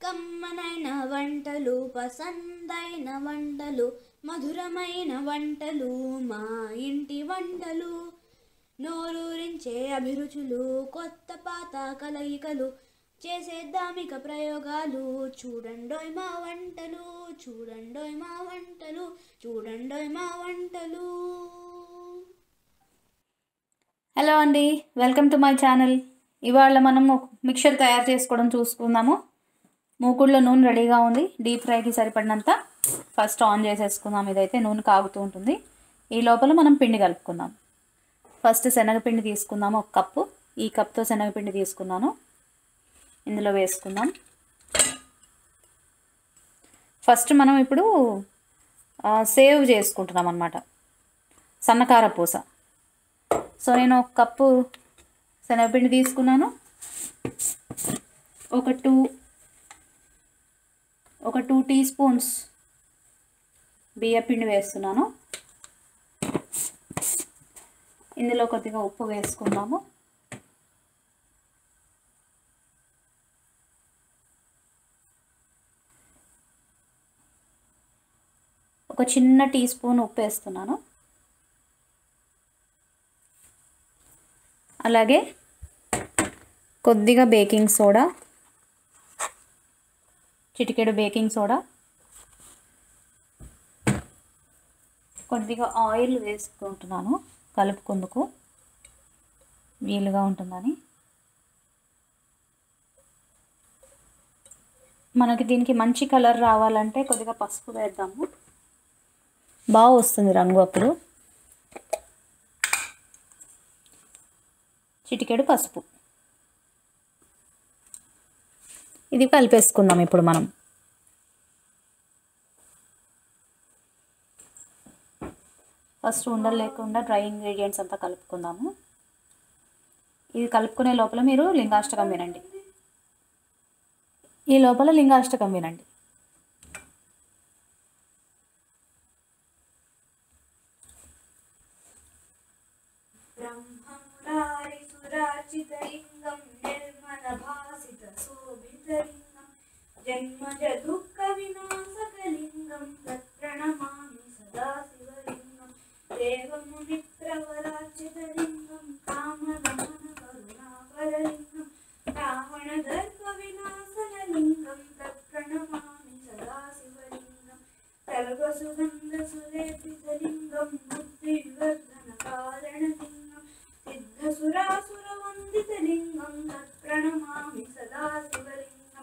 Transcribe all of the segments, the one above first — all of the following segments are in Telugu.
కమ్మనైన వంటలు పసందైన వంటలు మధురమైన వంటలు మా ఇంటి వంటలు నోరూరించే అభిరుచులు కొత్త పాత కలయికలు చేసేద్దామిక ప్రయోగాలు చూడండోయ్ మా వంటలు చూడండోయ్ మా వంటలు చూడండోయ్ మా వంటలు హలో అండి వెల్కమ్ టు మై ఛానల్ ఇవాళ మనం ఒక మిక్చర్ తయారు చేసుకోవడం చూసుకుందాము మూకుడులో నూనె రెడీగా ఉంది డీప్ ఫ్రైకి సరిపడినంత ఫస్ట్ ఆన్ చేసేసుకుందాం ఇదైతే నూనె కాగుతూ ఉంటుంది ఈ లోపల మనం పిండి కలుపుకుందాం ఫస్ట్ శనగపిండి తీసుకుందాము ఒక కప్పు ఈ కప్తో శనగపిండి తీసుకున్నాను ఇందులో వేసుకుందాం ఫస్ట్ మనం ఇప్పుడు ఆ, సేవ్ చేసుకుంటున్నాం అనమాట సన్నకార పూస సో నేను ఒక కప్పు శనగపిండి తీసుకున్నాను ఒక టూ ఒక టూ టీ స్పూన్స్ బియ్యపిండి వేస్తున్నాను ఇందులో కొద్దిగా ఉప్పు వేసుకుందాము ఒక చిన్న టీ స్పూన్ ఉప్పు వేస్తున్నాను అలాగే కొద్దిగా బేకింగ్ సోడా చిటికెడు బేకింగ్ సోడా కొద్దిగా ఆయిల్ వేసుకుంటున్నాను కలుపుకుందుకు వీలుగా ఉంటుందని మనకి దీనికి మంచి కలర్ రావాలంటే కొద్దిగా పసుపు వేద్దాము బాగా వస్తుంది రంగు అప్పుడు చిటికెడు పసుపు ఇది కలిపేసుకుందాం ఇప్పుడు మనం ఫస్ట్ ఉండలు లేకుండా డ్రై ఇంగ్రీడియంట్స్ అంతా కలుపుకుందాము ఇది కలుపుకునే లోపల మీరు లింగాష్టకం వినండి ఈ లోపల లింగాష్టకం వినండి బ్రహ్మమురారిసురార్చితలింగం నిర్మలభాసిత శోభితలింగం జన్మజ దుఃఖ వినాశకలింగం తత్ప్రణమామి సదా శివలింగం దేవముని ప్రవరార్చితలింగం కామదమన కరుణాకరలింగం రావణ దర్ప వినాశనలింగం తత్ప్రణమామి సదా శివలింగం సర్వసుగంధ సులేపితలింగం బుద్ధి వివర్ధన కారణలింగం సిద్ధసురాసురవందితలింగం తత్ప్రణమామి సదా శివలింగం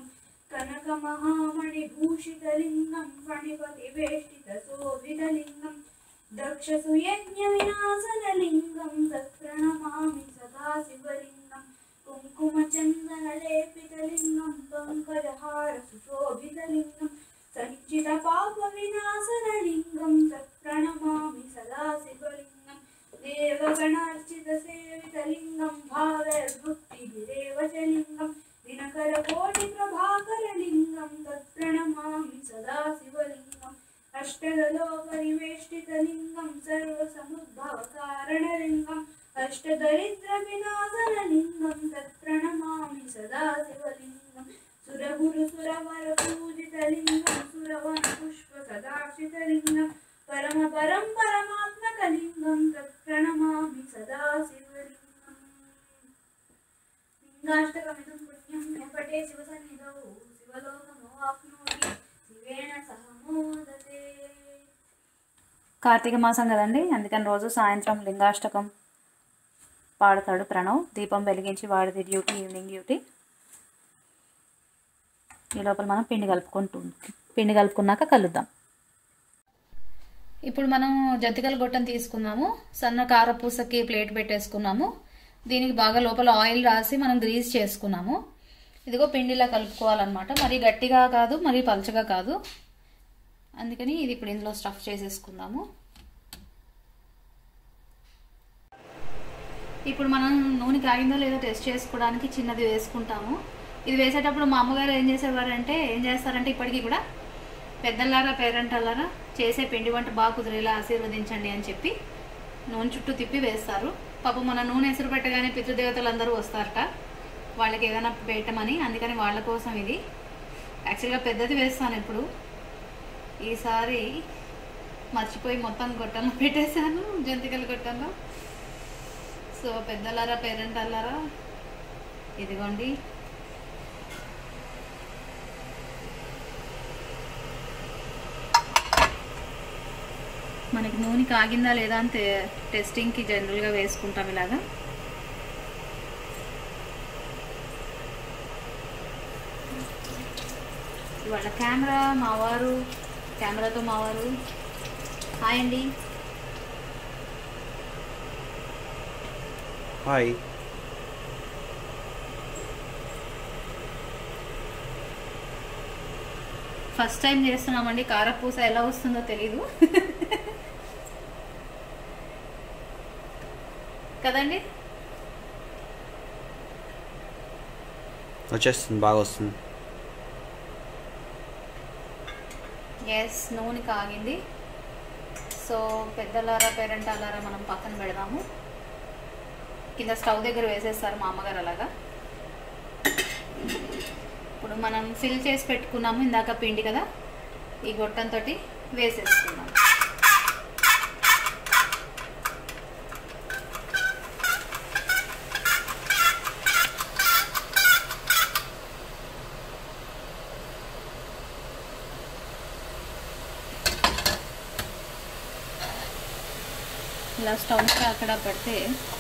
కనకమహామణిభూషితలింగం ఫణిపతివేష్టిత శోభితలింగం దక్షసుయజ్ఞ వినాశనలింగం తత్ప్రణమామి సదా శివలింగం కుంకుమచందనలేపితలింగం పంకజహార సుశోభితలింగం సంచిత పాప వినాశనలింగం తత్ప్రణమామి సదా శివలింగం దేవగణార్చిత సేవితలింగం భావైర్భక్తిభిరేవ చ లింగం దినకర కోటి ప్రభాకరలింగం తత్ప్రణమామి సదా శివలింగం అష్టదలోపరివేష్టితలింగం సర్వసముద్భవకారణలింగం అష్టదరిద్ర వినాశనలింగం తత్ప్రణమామి సదా శివలింగం సురగురు సురవర పూజితలింగం సురవన పుష్ప సదాక్షితలింగం పరమ పరం పరమాత్మకలింగం తత్ప్రణమామి సదా శివలింగం లింగాష్టకమిదం పుణ్యం యపటే శివసన్నిధౌ శివలోకమో ఆప్నోతి శివేన సహ మోదతే కార్తీక మాసం కదండి అందుకని రోజు సాయంత్రం లింగాష్టకం పాడతాడు ప్రణవ్ దీపం వెలిగించి వాడిది డ్యూటీ ఈవినింగ్ డ్యూటీ ఈ లోపల మనం పిండి కలుపుకుంటూ పిండి కలుపుకున్నాక కలుద్దాం ఇప్పుడు మనం జంతికల గొట్టం తీసుకున్నాము సన్న కారపూసకి ప్లేట్ పెట్టేసుకున్నాము దీనికి బాగా లోపల ఆయిల్ రాసి మనం గ్రీస్ చేసుకున్నాము ఇదిగో పిండిలా కలుపుకోవాలన్నమాట మరీ గట్టిగా కాదు మరీ పలచగా కాదు అందుకని ఇది ఇప్పుడు ఇందులో స్టఫ్ చేసేసుకుందాము ఇప్పుడు మనం నూనె కాగిందో లేదో టెస్ట్ చేసుకోవడానికి చిన్నది వేసుకుంటాము ఇది వేసేటప్పుడు మా అమ్మగారు ఏం చేసేవారంటే ఏం చేస్తారంటే ఇప్పటికీ కూడా పెద్దలారా పేరెంటలారా చేసే పిండి వంట బాగా కుదిరేలా ఆశీర్వదించండి అని చెప్పి నూనె చుట్టూ తిప్పి వేస్తారు పాపం మన నూనె ఎసురు పెట్టగానే పితృదేవతలు అందరూ వస్తారట వాళ్ళకి ఏదైనా పెట్టమని అందుకని వాళ్ళ కోసం ఇది యాక్చువల్గా పెద్దది వేస్తాను ఇప్పుడు ఈసారి మర్చిపోయి మొత్తం గొట్టంలో పెట్టేశాను జంతికల గొట్టంలో సో పెద్దలారా పేరెంట్ అల్లారా ఇదిగోండి మనకి నూనె కాగిందా లేదా అని తే- టెస్టింగ్కి జనరల్గా వేసుకుంటాం ఇలాగా ఇవాళ కెమెరా మావారు కెమెరాతో మావారు హాయ్ అండి హాయ్ ఫస్ట్ టైం చేస్తున్నామండి కారపూస ఎలా వస్తుందో తెలీదు కదండి వచ్చేస్తుంది బాగా వస్తుంది ఎస్ నూనె కాగింది సో పెద్దలారా పేరెంట్ అలారా మనం పక్కన పెడదాము కింద స్టవ్ దగ్గర వేసేస్తారు మా అమ్మగారు అలాగా ఇప్పుడు మనం ఫిల్ చేసి పెట్టుకున్నాము ఇందాక పిండి కదా ఈ గొట్టంతో వేసేసుకున్నాము ఇలా స్టవ్ అక్కడ పెడితే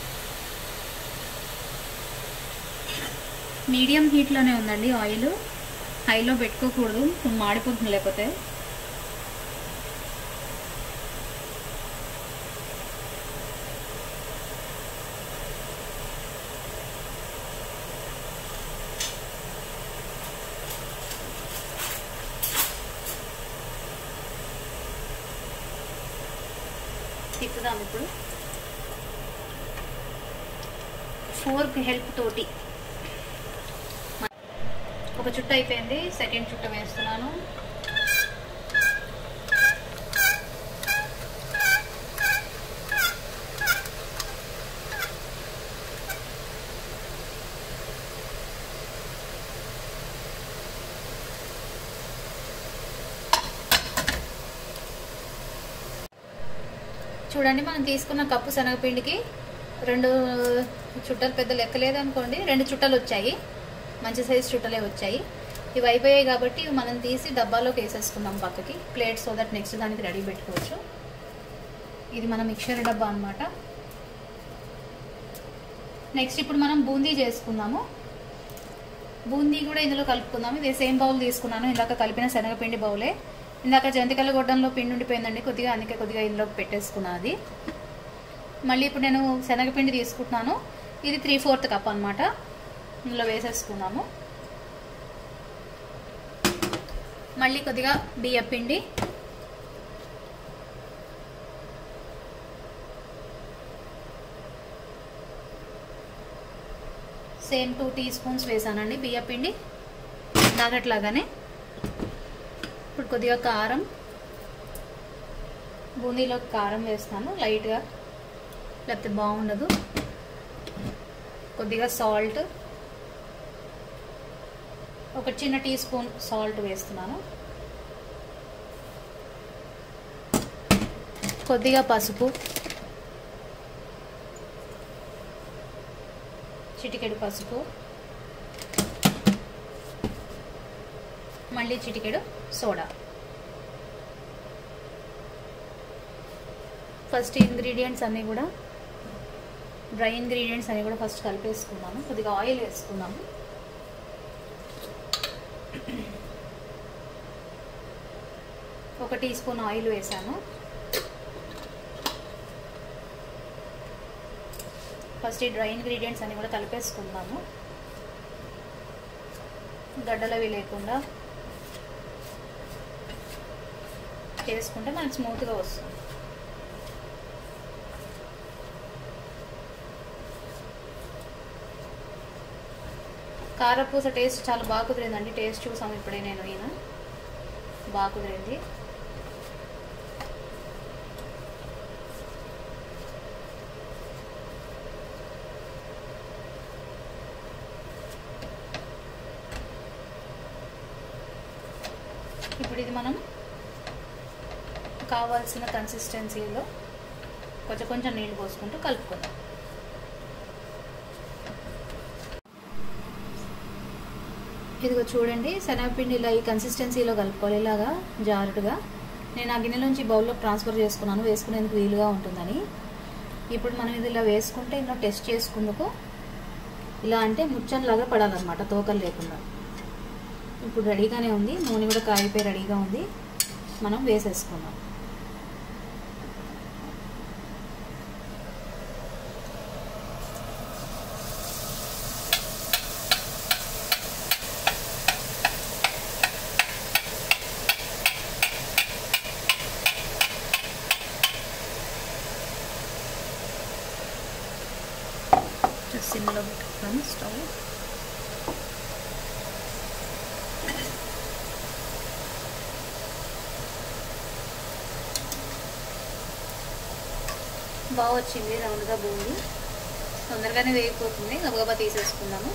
మీడియం హీట్లోనే ఉందండి ఆయిల్ హైలో పెట్టుకోకూడదు మాడిపోతుంది లేకపోతే తిప్పుదాం ఇప్పుడు ఫోర్క్ హెల్ప్ తోటి ఒక చుట్ట అయిపోయింది సెకండ్ చుట్ట వేస్తున్నాను చూడండి మనం తీసుకున్న కప్పు శనగపిండికి రెండు చుట్టలు పెద్ద లెక్క లేదనుకోండి రెండు చుట్టలు వచ్చాయి మంచి సైజ్ చుట్టలే వచ్చాయి ఇవి అయిపోయాయి కాబట్టి ఇవి మనం తీసి డబ్బాలోకి వేసేసుకుందాం పక్కకి ప్లేట్ సో దట్ నెక్స్ట్ దానికి రెడీ పెట్టుకోవచ్చు ఇది మన మిక్చర్ డబ్బా అనమాట నెక్స్ట్ ఇప్పుడు మనం బూందీ చేసుకుందాము బూందీ కూడా ఇందులో కలుపుకుందాము ఇది సేమ్ బౌల్ తీసుకున్నాను ఇందాక కలిపిన శనగపిండి బౌలే ఇందాక జంతికల గొడ్డంలో పిండి ఉండిపోయిందండి కొద్దిగా అందుకే కొద్దిగా ఇందులో పెట్టేసుకున్నాను అది మళ్ళీ ఇప్పుడు నేను శనగపిండి తీసుకుంటున్నాను ఇది త్రీ ఫోర్త్ కప్ అనమాట ఇందులో వేసేసుకున్నాము మళ్ళీ కొద్దిగా బియ్య పిండి సేమ్ టూ టీ స్పూన్స్ వేసానండి బియ్య పిండి దాగట్లాగానే ఇప్పుడు కొద్దిగా కారం బూందీలో కారం వేస్తాను లైట్గా లేకపోతే బాగుండదు కొద్దిగా సాల్ట్ ఒక చిన్న టీ స్పూన్ సాల్ట్ వేస్తున్నాను కొద్దిగా పసుపు చిటికెడు పసుపు మళ్ళీ చిటికెడు సోడా ఫస్ట్ ఇంగ్రీడియంట్స్ అన్నీ కూడా డ్రై ఇంగ్రీడియంట్స్ అన్నీ కూడా ఫస్ట్ కలిపేసుకున్నాము కొద్దిగా ఆయిల్ వేసుకున్నాము ఒక టీ స్పూన్ ఆయిల్ వేసాను ఫస్ట్ ఈ డ్రై ఇంగ్రీడియంట్స్ అన్ని కూడా కలిపేసుకుందాము గడ్డలవి లేకుండా చేసుకుంటే మనకి స్మూత్గా వస్తుంది కారపూస టేస్ట్ చాలా బాగా కుదిరిందండి టేస్ట్ చూసాము ఇప్పుడే నేను ఈయన బాగా కుదిరింది ఇప్పుడు ఇది మనం కావాల్సిన కన్సిస్టెన్సీలో కొంచెం కొంచెం నీళ్ళు పోసుకుంటూ కలుపుకుందాం ఇదిగో చూడండి శనగపిండి ఇలా ఈ కన్సిస్టెన్సీలో కలుపుకోవాలి ఇలాగా జారుడుగా నేను ఆ గిన్నెలోంచి బౌల్లో ట్రాన్స్ఫర్ చేసుకున్నాను వేసుకునేందుకు వీలుగా ఉంటుందని ఇప్పుడు మనం ఇది ఇలా వేసుకుంటే ఇలా టెస్ట్ చేసుకుందుకు ఇలా అంటే ముచ్చంలాగా పడాలన్నమాట తోకలు లేకుండా ఇప్పుడు రెడీగానే ఉంది నూనె కూడా కాగిపోయి రెడీగా ఉంది మనం వేసేసుకుందాం సిమ్లో పెట్టుకున్నాను స్టవ్ బాగా వచ్చింది రౌండ్గా బూంది తొందరగానే వేగిపోతుంది గబగబా తీసేసుకుందాము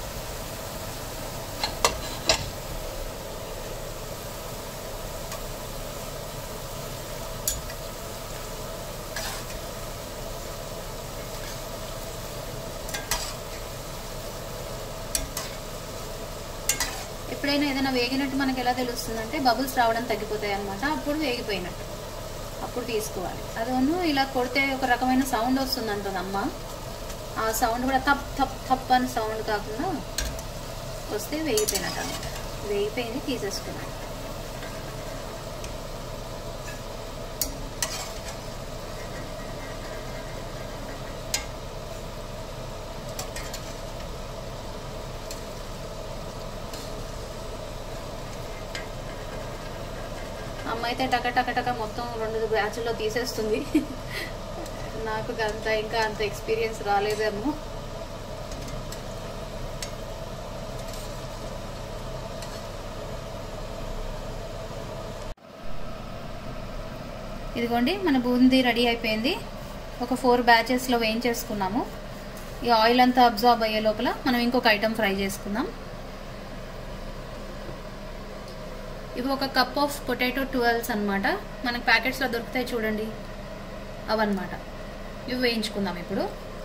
ఎప్పుడైనా ఏదైనా వేగినట్టు మనకి ఎలా తెలుస్తుంది అంటే బబుల్స్ రావడం తగ్గిపోతాయి అనమాట అప్పుడు వేగిపోయినట్టు అప్పుడు తీసుకోవాలి అదోను ఇలా కొడితే ఒక రకమైన సౌండ్ వస్తుంది అంటుంది అమ్మ ఆ సౌండ్ కూడా తప్ తప్ తప్ అని సౌండ్ కాకుండా వస్తే వేగిపోయినట్టు అనమాట వేగిపోయింది తీసేసుకున్నాను అమ్మ అయితే టక టక టక మొత్తం రెండు బ్యాచ్ల్లో తీసేస్తుంది నాకు అంత ఇంకా అంత ఎక్స్పీరియన్స్ రాలేదేమో ఇదిగోండి మన బూందీ రెడీ అయిపోయింది ఒక ఫోర్ బ్యాచెస్లో వేయించేసుకున్నాము ఈ ఆయిల్ అంతా అబ్జార్బ్ అయ్యే లోపల మనం ఇంకొక ఐటెం ఫ్రై చేసుకుందాం ఇవి ఒక కప్ ఆఫ్ పొటాటో ట్వెల్వ్స్ అనమాట మనకి ప్యాకెట్స్లో దొరుకుతాయి చూడండి అవన్నమాట ఇవి వేయించుకుందాం ఇప్పుడు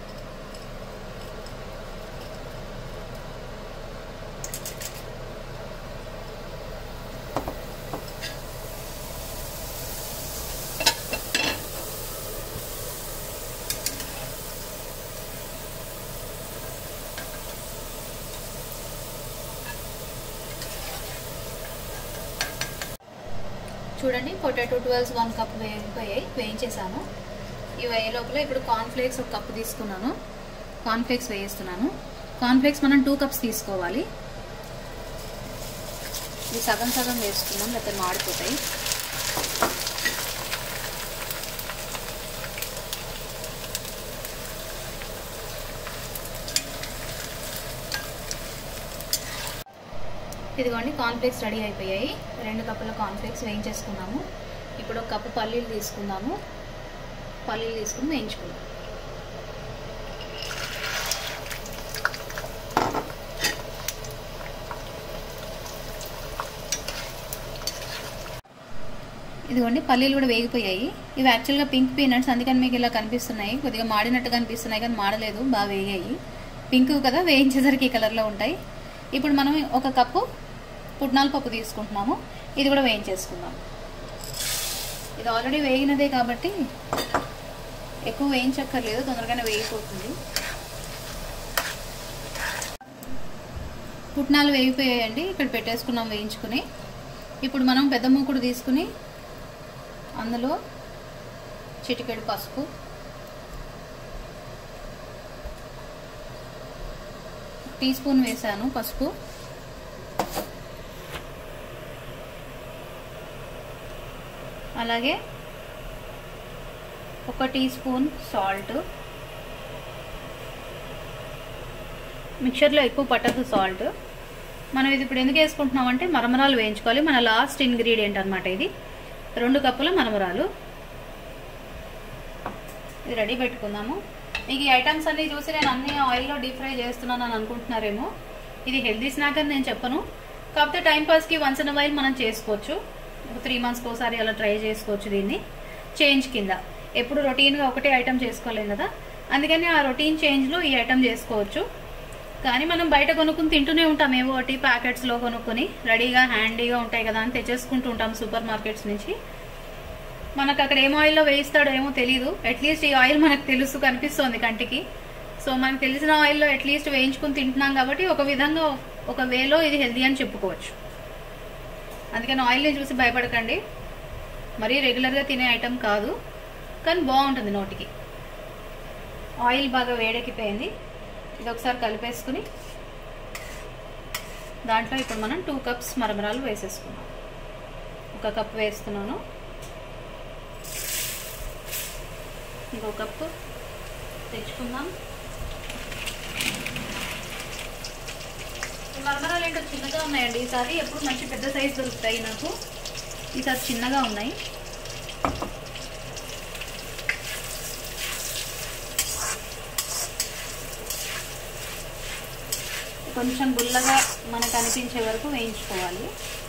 చూడండి పొటాటో ట్వెల్వ్స్ వన్ కప్ వేగిపోయాయి వేయించేసాను ఇవి అయ్యే లోపల ఇప్పుడు కార్న్ఫ్లేక్స్ ఒక కప్పు తీసుకున్నాను కార్న్ఫ్లేక్స్ వేయిస్తున్నాను కార్న్ఫ్లేక్స్ మనం టూ కప్స్ తీసుకోవాలి ఇవి సగం సగం వేసుకున్నాం లేకపోతే మాడిపోతాయి ఇదిగోండి కార్న్ఫ్లేక్స్ రెడీ అయిపోయాయి రెండు కప్పుల కార్న్ఫ్లేక్స్ వేయించేసుకున్నాము ఇప్పుడు ఒక కప్పు పల్లీలు తీసుకుందాము పల్లీలు తీసుకుని వేయించుకుందాం ఇదిగోండి పల్లీలు కూడా వేగిపోయాయి ఇవి యాక్చువల్గా పింక్ పీనట్స్ అందుకని మీకు ఇలా కనిపిస్తున్నాయి కొద్దిగా మాడినట్టు కనిపిస్తున్నాయి కానీ మాడలేదు బాగా వేగాయి పింక్ కదా వేయించేసరికి ఈ కలర్లో ఉంటాయి ఇప్పుడు మనం ఒక కప్పు పుట్నాల పప్పు తీసుకుంటున్నాము ఇది కూడా వేయించేసుకుందాం ఇది ఆల్రెడీ వేగినదే కాబట్టి ఎక్కువ వేయించక్కర్లేదు తొందరగానే వేగిపోతుంది పుట్నాలు వేగిపోయాయండి ఇక్కడ పెట్టేసుకున్నాం వేయించుకుని ఇప్పుడు మనం పెద్ద మూకుడు తీసుకుని అందులో చిటికెడు పసుపు టీ స్పూన్ వేసాను పసుపు అలాగే ఒక టీ స్పూన్ సాల్ట్ మిక్చర్లో ఎక్కువ పట్టదు సాల్ట్ మనం ఇది ఇప్పుడు ఎందుకు వేసుకుంటున్నాం అంటే మరమరాలు వేయించుకోవాలి మన లాస్ట్ ఇంగ్రీడియంట్ అనమాట ఇది రెండు కప్పుల మరమరాలు ఇది రెడీ పెట్టుకుందాము మీకు ఈ ఐటమ్స్ అన్ని చూసి నేను అన్ని ఆయిల్లో డీప్ ఫ్రై చేస్తున్నాను అని అనుకుంటున్నారేమో ఇది హెల్దీ స్నాక్ అని నేను చెప్పను కాకపోతే టైం పాస్కి వన్స్ ఇన్ వైల్ మనం చేసుకోవచ్చు ఒక త్రీ మంత్స్కి ఒకసారి అలా ట్రై చేసుకోవచ్చు దీన్ని చేంజ్ కింద ఎప్పుడు రొటీన్గా ఒకటే ఐటమ్ చేసుకోలేం కదా అందుకని ఆ రొటీన్ చేంజ్లో ఈ ఐటమ్ చేసుకోవచ్చు కానీ మనం బయట కొనుక్కుని తింటూనే ఉంటాం ఏవో ఒకటి ప్యాకెట్స్లో కొనుక్కొని రెడీగా హ్యాండీగా ఉంటాయి కదా అని తెచ్చేసుకుంటూ ఉంటాం సూపర్ మార్కెట్స్ నుంచి మనకు అక్కడ ఏం ఆయిల్లో వేయిస్తాడో ఏమో తెలియదు అట్లీస్ట్ ఈ ఆయిల్ మనకు తెలుసు కనిపిస్తోంది కంటికి సో మనకు తెలిసిన ఆయిల్లో అట్లీస్ట్ వేయించుకుని తింటున్నాం కాబట్టి ఒక విధంగా ఒక వేలో ఇది హెల్దీ అని చెప్పుకోవచ్చు అందుకని ఆయిల్ని చూసి భయపడకండి మరీ రెగ్యులర్గా తినే ఐటెం కాదు కానీ బాగుంటుంది నోటికి ఆయిల్ బాగా వేడెక్కిపోయింది ఇది ఒకసారి కలిపేసుకుని దాంట్లో ఇప్పుడు మనం టూ కప్స్ మరమరాలు వేసేసుకున్నాం ఒక కప్ వేస్తున్నాను ఇంకో కప్పు తెచ్చుకుందాం ఈ మరమరాలు ఏంటో చిన్నగా ఉన్నాయండి ఈసారి ఎప్పుడు మంచి పెద్ద సైజు దొరుకుతాయి నాకు ఈసారి చిన్నగా ఉన్నాయి కొంచెం గుల్లగా మనకు అనిపించే వరకు వేయించుకోవాలి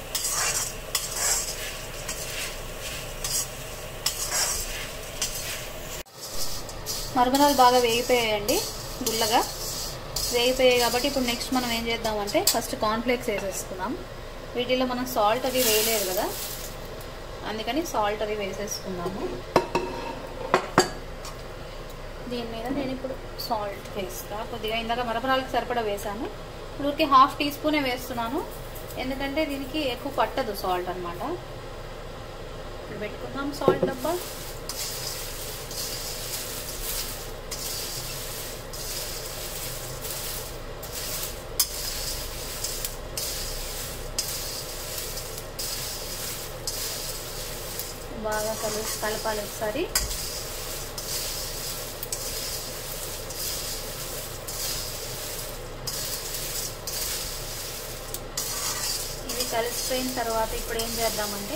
మరమరాలు బాగా వేగిపోయాయండి గుల్లగా వేగిపోయాయి కాబట్టి ఇప్పుడు నెక్స్ట్ మనం ఏం చేద్దామంటే ఫస్ట్ కార్న్ఫ్లేక్స్ వేసేసుకుందాం వీటిలో మనం సాల్ట్ అది వేయలేదు కదా అందుకని సాల్ట్ అది వేసేసుకుందాము దీని మీద నేను ఇప్పుడు సాల్ట్ వేస్తా కొద్దిగా ఇందాక మరమరాలకు సరిపడా వేసాను ఇప్పుడు ఊరికి హాఫ్ టీ స్పూనే వేస్తున్నాను ఎందుకంటే దీనికి ఎక్కువ పట్టదు సాల్ట్ అనమాట ఇప్పుడు పెట్టుకుందాం సాల్ట్ డబ్బా బాగా కలు కలపాలి ఒకసారి ఇది కలిసిపోయిన తర్వాత ఇప్పుడు ఏం చేద్దామంటే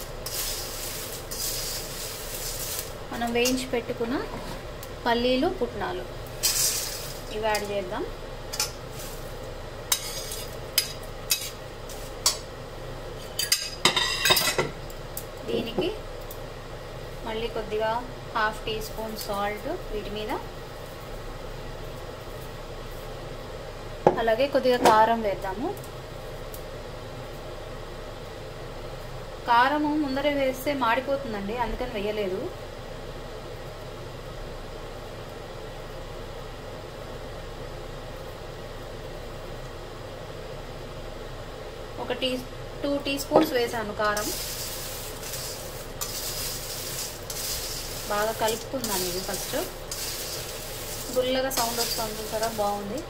మనం వేయించి పెట్టుకున్న పల్లీలు పుట్నాలు ఇవి యాడ్ చేద్దాం దీనికి మళ్ళీ కొద్దిగా హాఫ్ టీ స్పూన్ సాల్ట్ వీటి మీద అలాగే కొద్దిగా కారం వేద్దాము కారము ముందరే వేస్తే మాడిపోతుందండి అందుకని వేయలేదు ఒక టీ టూ టీ స్పూన్స్ వేసాను కారం బాగా కలుపుకుందాం ఇది ఫస్ట్ గుల్లగా సౌండ్ వస్తుంది కదా బాగుంది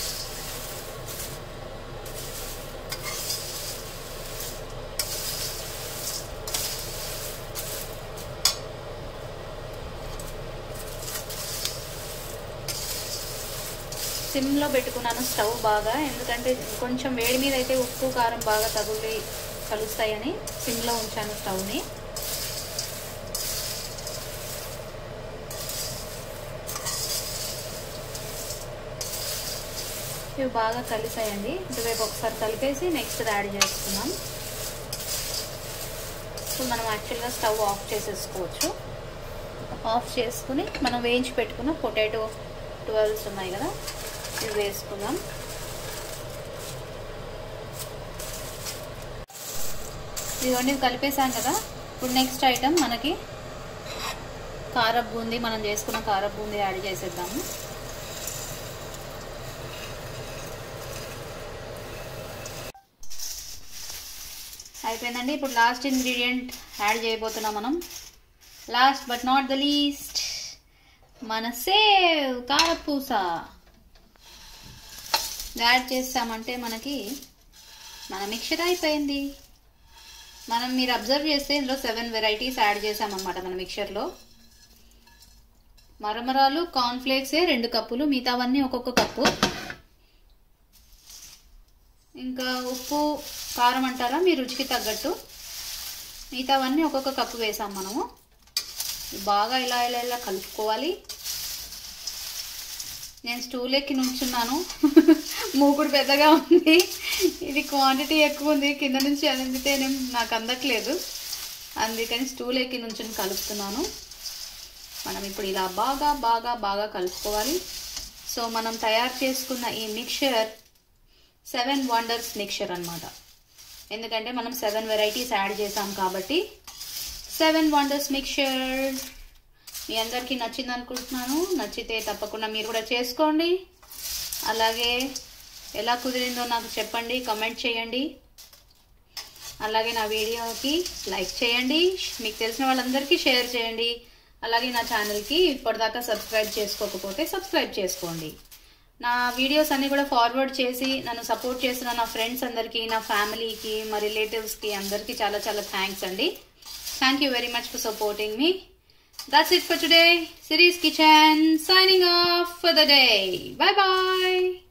సిమ్లో పెట్టుకున్నాను స్టవ్ బాగా ఎందుకంటే కొంచెం వేడి మీద అయితే ఉప్పు కారం బాగా తగులి కలుస్తాయని సిమ్లో ఉంచాను స్టవ్ని ఇవి బాగా కలిసాయండి ఇటువైపు ఒకసారి కలిపేసి నెక్స్ట్ యాడ్ చేసుకున్నాం ఇప్పుడు మనం యాక్చువల్గా స్టవ్ ఆఫ్ చేసేసుకోవచ్చు ఆఫ్ చేసుకుని మనం వేయించి పెట్టుకున్న పొటాటో ట్వెల్వ్స్ ఉన్నాయి కదా ఇవి వేసుకుందాం ఇదిగోండి ఇవి కలిపేసాం కదా ఇప్పుడు నెక్స్ట్ ఐటమ్ మనకి కారపు బూందీ మనం చేసుకున్న కారపు బూందీ యాడ్ చేసేద్దాము అయిపోయిందండి ఇప్పుడు లాస్ట్ ఇంగ్రీడియంట్ యాడ్ చేయబోతున్నాం మనం last but not the least మన సేవ్ కారపూస యాడ్ చేస్తామంటే మనకి మన మిక్చర్ అయిపోయింది మనం మీరు అబ్జర్వ్ చేస్తే ఇందులో సెవెన్ వెరైటీస్ యాడ్ చేసామన్నమాట మన మిక్చర్లో మరమరాలు కార్న్ఫ్లేక్సే రెండు కప్పులు మిగతావన్నీ ఒక్కొక్క కప్పు ఇంకా ఉప్పు కారం అంటారా మీ రుచికి తగ్గట్టు మిగతావన్నీ ఒక్కొక్క కప్పు వేసాం మనము బాగా ఇలా ఇలా ఇలా కలుపుకోవాలి నేను స్టూల్ ఎక్కి నుంచున్నాను మూకుడు పెద్దగా ఉంది ఇది క్వాంటిటీ ఎక్కువ ఉంది కింద నుంచి అందితేనే నాకు అందట్లేదు అందుకని స్టూల్ ఎక్కి నుంచి కలుపుతున్నాను మనం ఇప్పుడు ఇలా బాగా బాగా బాగా కలుపుకోవాలి సో మనం తయారు చేసుకున్న ఈ మిక్చర్ సెవెన్ వండర్స్ మిక్చర్ అన్నమాట ఎందుకంటే మనం సెవెన్ వెరైటీస్ యాడ్ చేసాం కాబట్టి సెవెన్ వండర్స్ మిక్చర్ మీ అందరికీ నచ్చింది అనుకుంటున్నాను నచ్చితే తప్పకుండా మీరు కూడా చేసుకోండి అలాగే ఎలా కుదిరిందో నాకు చెప్పండి కమెంట్ చేయండి అలాగే నా వీడియోకి లైక్ చేయండి మీకు తెలిసిన వాళ్ళందరికీ షేర్ చేయండి అలాగే నా ఛానల్కి ఇప్పటిదాకా సబ్స్క్రైబ్ చేసుకోకపోతే సబ్స్క్రైబ్ చేసుకోండి నా వీడియోస్ అన్ని కూడా ఫార్వర్డ్ చేసి నన్ను సపోర్ట్ చేసిన నా ఫ్రెండ్స్ అందరికీ నా ఫ్యామిలీకి మా రిలేటివ్స్కి అందరికీ చాలా చాలా థ్యాంక్స్ అండి thank you very much for supporting మీ That's it for today. Cities Kitchen signing off for the day. Bye bye.